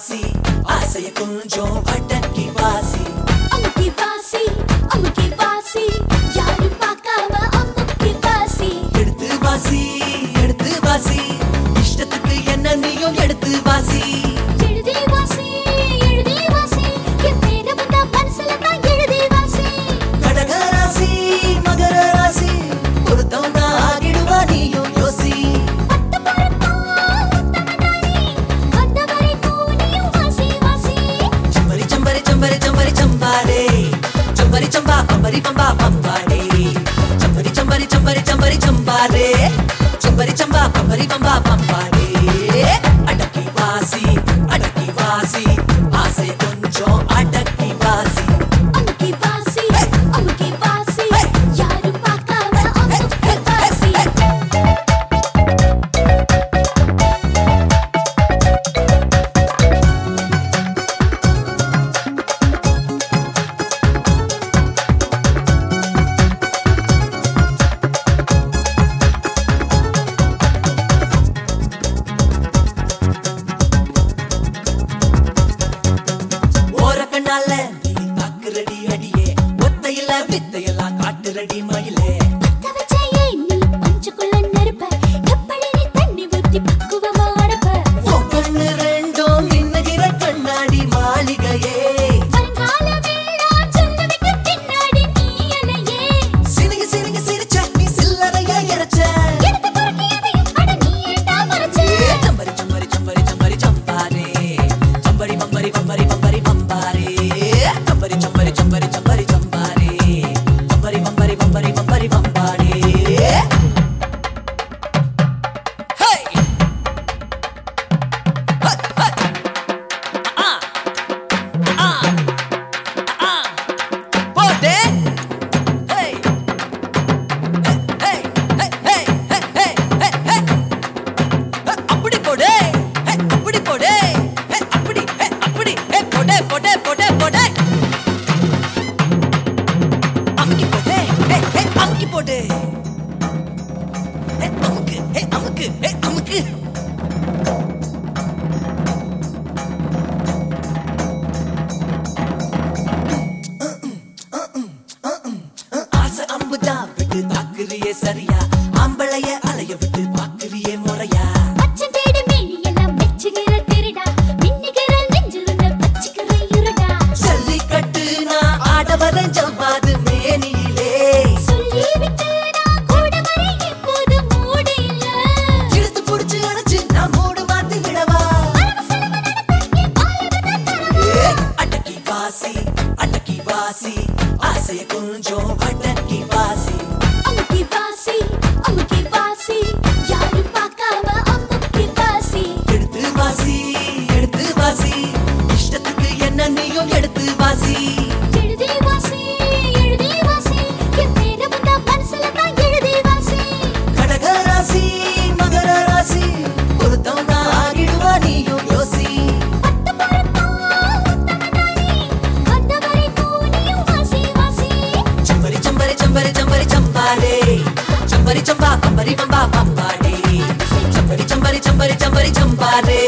வாசி ஆசைய கொஞ்சம் அடக்கி வாசி அமுக்கி வாசி அமுக்கி வாசி யாரும் பார்க்காம அமுக்கி வாசி எடுத்து வாசி எடுத்து வாசி இஷ்டத்துக்கு என்ன நீயும் எடுத்து வாசி எழுதி வாசி எழுதி வாசி என் பேரை வந்தா மனசுல தான் எழுதி வாசி கடக ராசி மகர ராசி பொருத்தம் தான் ஆகிடுவா நீயும் யோசி பட்டு பொறுப்பா உத்தமதானி வந்த வரைக்கும் நீயும் வாசி வாசி ಚಂಬರಿ ಚಂಬರಿ ಚಂಬರಿ ಚಂಬರಿ ಚಂಬಾರೆ ಚಂಬರಿ ಚಂಬಾ ಪಂಬರಿ ಪಂಬಾ ಪಂಬಾಡೆ ಚಂಬರಿ ಚಂಬರಿ ಚಂಬರಿ ಚಂಬರಿ ಚಂಬಾರೆ ಚಂಬರಿ ಚಂಬಾ ಪಂಬರಿ ಪಂಬಾ ಪಂಬಾಡೆ ಅಡಕಿ ವಾಸಿ ಅಡಕಿ ವಾಸಿ ಆಸೆ ಕೊಂಚೋ ಅಡಕಿ ವಾಸಿ அமுக்கி வாசி Hey! அமுக்கி வாசி Hey! யாரும் பார்க்காம அமுக்கி வாசி ஓர கண்ணால நீ தாக்குறடி அடியே ஒத்தையில வித்தையெல்லாம் காட்டுறடி மயிலே தவச்சையே நீ பஞ்சுக்குள்ள நெருப்ப எப்படி நீ தண்ணி ஊத்தி பக்குவமா அடப்ப உன் கண்ணு ரெண்டும் மின்னுகிற கண்ணாடி மாளிகையே வருங்கால வேளா சொன்னதுக்கு பின்னாடி நீ அலையே சினுங்க சினுங்க சிரிச்ச நீ சில்லறையா இறைச்ச எடுத்து பொறுக்கியதையும் அட நீ ஏண்டா மறைச்ச ஏ, சம்பரி சம்பரி சம்பரி சம்பரி சம்பாரே சம்பரி பம்பரி பம்பரி பம்பரி பம்பாரே சம்பரி சம்பரி சம்பரி சம்பரி சம்பாரே பம்பரி பம்பரி பம்பரி பம்பரி பம்பாரே ஹே ஹே ஹே ஆ ஆ ஆ போதே ஹே ஹே ஹே ஹே ஹே ஹே ஹே ஹே அப்படி போடு ஹே, அப்படி போடு ஹே, அப்படி ஹே, அப்படி ஹே, போடு போடு போடு போடு அமுக்கி போடு ஹே, ஹே, அமுக்கி போடு ஹே, அமுக்கு ஹே, அமுக்கு ஹே, அமுக்கு ஆசை அம்புதான் விட்டு தாக்குறியே சரியா ஆம்பளைய அலைய விட்டு பாக்குறியே முறையா பச்சை தேடி மேனி எல்லாம் மெச்சுகிற திருடா மின்னுகிற நெஞ்சில் உன்னை பச்சிக்கிற இருடா ஜல்லிக்கட்டு நான் ஆட வரேன் ஜவ்வாது மேனியிலே சொல்லி விட்டு நான் கூட வர இப்போது மூடு இல்ல இழுத்து புடிச்சு அணைச்சு நான் மூடு மாத்தி விடவா ஏ, அடக்கி வாசி அடக்கி வாசி ஆசைய கொஞ்சம் அடக்கி வாசி அமுக்கி வாசி அமுக்கி வாசி யாரும் பார்க்காம அமுக்கி வாசி எடுத்து வாசி எடுத்து வாசி இஷ்டத்துக்கு என்ன நீயும் எடுத்து வாசி எழுதி வாசி எழுதி வாசி என் பேரை வந்தா மனசுல தான் எழுதி வாசி கடக ராசி மகர ராசி பொருத்தம் தான் ஆகிடுவா நீயும் யோசி பட்டு பொறுப்பா உத்தமதானி வந்த வரைக்கும் நீயும் வாசி வாசி ಚಂಬರಿ ಚಂಬರಿ ಚಂಬರಿ ಚಂಬರಿ ಚಂಬಾರೆ ಚಂಬರಿ ಚಂಬಾ ಪಂಬರಿ ಪಂಬಾ ಪಂಬಾಡೆ ಚಂಬರಿ ಚಂಬರಿ ಚಂಬರಿ ಚಂಬರಿ ಚಂಬಾರೆ